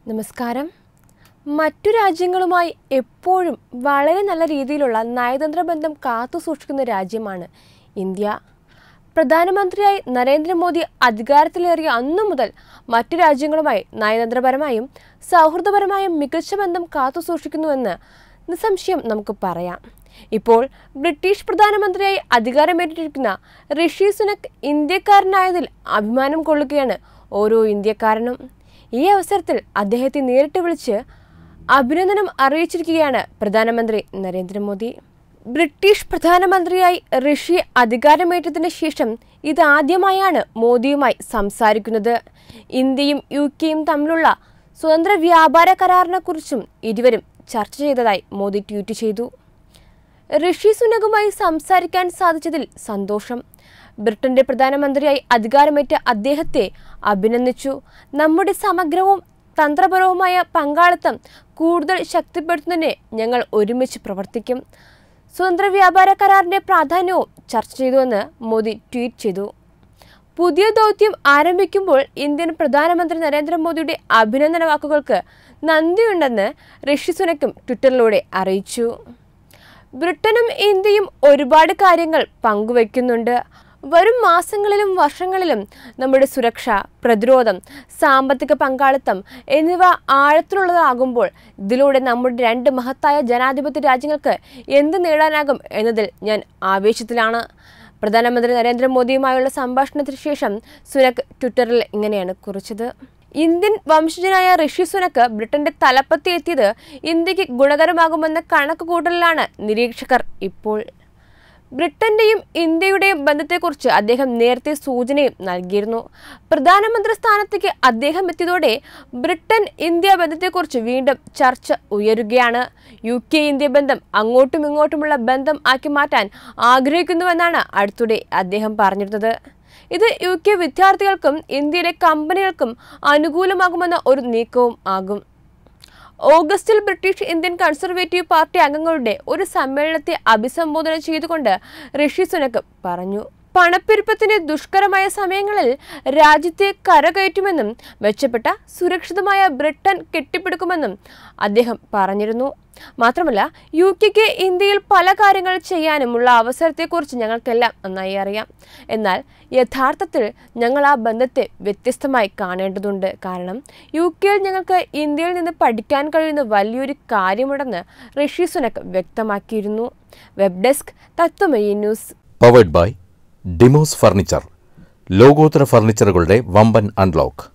നമസ്കാരം മറ്റു രാജ്യങ്ങളുമായി എപ്പോഴും വളരെ നല്ല രീതിയിലുള്ള നയതന്ത്ര ബന്ധം കാത്തു സൂക്ഷിക്കുന്ന രാജ്യമാണ് ഇന്ത്യ പ്രധാനമന്ത്രിയായി നരേന്ദ്രമോദി അധികാരത്തിലേറിയ അന്നു മുതൽ മറ്റു രാജ്യങ്ങളുമായി നയതന്ത്രപരമായും സൗഹൃദപരമായും മികച്ച ബന്ധം കാത്തു സൂക്ഷിക്കുന്നുവെന്ന് നിസ്സംശയം നമുക്ക് പറയാം ഇപ്പോൾ ബ്രിട്ടീഷ് പ്രധാനമന്ത്രിയായി അധികാരമേറ്റിരിക്കുന്ന ഋഷി സുനക് ഇന്ത്യക്കാരനായതിൽ അഭിമാനം കൊള്ളുകയാണ് ഓരോ ഇന്ത്യക്കാരനും ഈ അവസരത്തിൽ അദ്ദേഹത്തെ നേരിട്ട് വിളിച്ച് അഭിനന്ദനം അറിയിച്ചിരിക്കുകയാണ് പ്രധാനമന്ത്രി നരേന്ദ്രമോദി ബ്രിട്ടീഷ് പ്രധാനമന്ത്രിയായി ഋഷി അധികാരമേറ്റതിന് ശേഷം ഇതാദ്യമായാണ് മോദിയുമായി സംസാരിക്കുന്നത് ഇന്ത്യയും യു കെയും തമ്മിലുള്ള സ്വതന്ത്ര വ്യാപാര കരാറിനെക്കുറിച്ചും ഇരുവരും ചർച്ച ചെയ്തതായി മോദി ട്വീറ്റ് ചെയ്തു ഋഷി സുനകുമായി സംസാരിക്കാൻ സാധിച്ചതിൽ സന്തോഷം ബ്രിട്ടന്റെ പ്രധാനമന്ത്രിയായി അധികാരമേറ്റ അദ്ദേഹത്തെ അഭിനന്ദിച്ചു നമ്മുടെ സമഗ്രവും തന്ത്രപരവുമായ പങ്കാളിത്തം കൂടുതൽ ശക്തിപ്പെടുത്തുന്നതിന് ഞങ്ങൾ ഒരുമിച്ച് പ്രവർത്തിക്കും സ്വതന്ത്ര വ്യാപാര കരാറിന്റെ പ്രാധാന്യവും ചർച്ച ചെയ്തുവെന്ന് മോദി ട്വീറ്റ് ചെയ്തു പുതിയ ദൗത്യം ആരംഭിക്കുമ്പോൾ ഇന്ത്യൻ പ്രധാനമന്ത്രി നരേന്ദ്രമോദിയുടെ അഭിനന്ദന വാക്കുകൾക്ക് നന്ദിയുണ്ടെന്ന് ഋഷി സുനക്കും ട്വിറ്ററിലൂടെ അറിയിച്ചു ബ്രിട്ടനും ഇന്ത്യയും ഒരുപാട് കാര്യങ്ങൾ പങ്കുവയ്ക്കുന്നുണ്ട് വരും മാസങ്ങളിലും വർഷങ്ങളിലും നമ്മുടെ സുരക്ഷ പ്രതിരോധം സാമ്പത്തിക പങ്കാളിത്തം എന്നിവ ആഴത്തിലുള്ളതാകുമ്പോൾ ഇതിലൂടെ നമ്മുടെ രണ്ട് മഹത്തായ ജനാധിപത്യ രാജ്യങ്ങൾക്ക് എന്ത് നേടാനാകും എന്നതിൽ ഞാൻ ആവേശത്തിലാണ് പ്രധാനമന്ത്രി നരേന്ദ്രമോദിയുമായുള്ള സംഭാഷണത്തിന് ശേഷം സുനക് ട്വിറ്ററിൽ ഇങ്ങനെയാണ് കുറിച്ചത് ഇന്ത്യൻ വംശജനായ ഋഷി സുനക്ക് ബ്രിട്ടന്റെ തലപ്പത്തി എത്തിയത് ഇന്ത്യക്ക് ഗുണകരമാകുമെന്ന കണക്കുകൂട്ടലിലാണ് നിരീക്ഷകർ ഇപ്പോൾ ബ്രിട്ടന്റെയും ഇന്ത്യയുടെയും ബന്ധത്തെക്കുറിച്ച് അദ്ദേഹം നേരത്തെ സൂചനയും നൽകിയിരുന്നു പ്രധാനമന്ത്രി സ്ഥാനത്തേക്ക് അദ്ദേഹം എത്തിയതോടെ ബ്രിട്ടൻ ഇന്ത്യ ബന്ധത്തെക്കുറിച്ച് വീണ്ടും ചർച്ച ഉയരുകയാണ് യു കെ ഇന്ത്യ ബന്ധം അങ്ങോട്ടും ഇങ്ങോട്ടുമുള്ള ബന്ധം ആക്കി മാറ്റാൻ ആഗ്രഹിക്കുന്നുവെന്നാണ് അടുത്തിടെ അദ്ദേഹം പറഞ്ഞിരുന്നത് ഇത് യു കെ വിദ്യാർത്ഥികൾക്കും ഇന്ത്യയിലെ കമ്പനികൾക്കും അനുകൂലമാകുമെന്ന ഒരു നീക്കവും ആകും ഓഗസ്റ്റിൽ ബ്രിട്ടീഷ് ഇന്ത്യൻ കൺസർവേറ്റീവ് പാർട്ടി അംഗങ്ങളുടെ ഒരു സമ്മേളനത്തെ അഭിസംബോധന ചെയ്തുകൊണ്ട് ഋഷി സുനക് പറഞ്ഞു പണപ്പെരുപ്പത്തിന്റെ ദുഷ്കരമായ സമയങ്ങളിൽ രാജ്യത്തെ കരകയറ്റുമെന്നും മെച്ചപ്പെട്ട സുരക്ഷിതമായ ബ്രിട്ടൻ കെട്ടിപ്പടുക്കുമെന്നും അദ്ദേഹം പറഞ്ഞിരുന്നു മാത്രമല്ല യു കെക്ക് ഇന്ത്യയിൽ പല കാര്യങ്ങൾ ചെയ്യാനുമുള്ള അവസരത്തെക്കുറിച്ച് ഞങ്ങൾക്കെല്ലാം നന്നായി അറിയാം എന്നാൽ യഥാർത്ഥത്തിൽ ഞങ്ങൾ ആ ബന്ധത്തെ വ്യത്യസ്തമായി കാണേണ്ടതുണ്ട് കാരണം യു കെയിൽ ഞങ്ങൾക്ക് ഇന്ത്യയിൽ നിന്ന് പഠിക്കാൻ കഴിയുന്ന വലിയൊരു കാര്യമുണ്ടെന്ന് ഋഷി സുനക് വ്യക്തമാക്കിയിരുന്നു web desk Tatwamayi news powered by ഡിമോസ് ഫർണിച്ചർ ലോകോത്തര ഫർണിച്ചറുകളുടെ വമ്പൻ അൺലോക്ക്